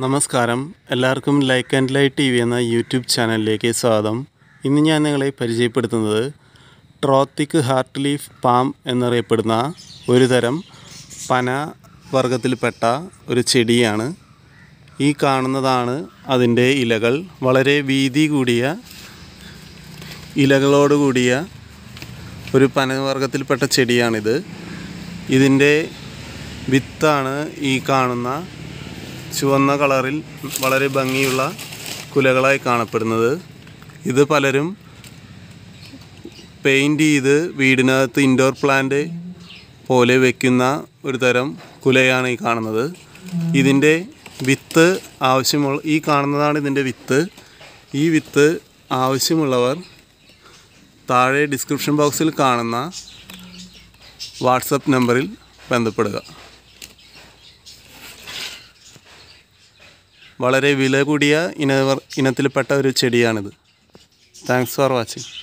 നമസ്കാരം എല്ലാവർക്കും like and light T V എന്ന യൂട്യൂബ് ചാനലിലേക്ക് സ്വാഗതം ഇന്ന് ഞാൻ നിങ്ങളെ പരിചയപ്പെടുത്തുന്നത് ട്രോത്തിക് ഹാർട്ട് ലീഫ് പാം എന്നറിയപ്പെടുന്ന ഒരു തരം പന വർഗത്തിൽപ്പെട്ട ഒരു ചെടിയാണ് ഈ കാണുന്നതാണ് അതിൻ്റെ ഇലകൾ വളരെ വീതി കൂടിയ ഇലകളോട് കൂടിയ ഒരു പനവർഗത്തിൽപ്പെട്ട ചെടിയാണിത് ഇതിൻ്റെ വിത്താണ് ഈ കാണുന്ന ചുവന്ന കളറിൽ വളരെ ഭംഗിയുള്ള കുലകളായി കാണപ്പെടുന്നത് ഇത് പലരും പെയിൻറ് ചെയ്ത് വീടിനകത്ത് ഇൻഡോർ പ്ലാന്റ് പോലെ വെക്കുന്ന ഒരു തരം കുലയാണ് ഈ കാണുന്നത് ഇതിൻ്റെ വിത്ത് ആവശ്യമുള്ള ഈ കാണുന്നതാണ് ഇതിൻ്റെ വിത്ത് ഈ വിത്ത് ആവശ്യമുള്ളവർ താഴെ ഡിസ്ക്രിപ്ഷൻ ബോക്സിൽ കാണുന്ന വാട്സപ്പ് നമ്പറിൽ ബന്ധപ്പെടുക വളരെ വില കൂടിയ ഇന ഇനത്തിൽപ്പെട്ട ഒരു ചെടിയാണിത് താങ്ക്സ് ഫോർ വാച്ചിങ്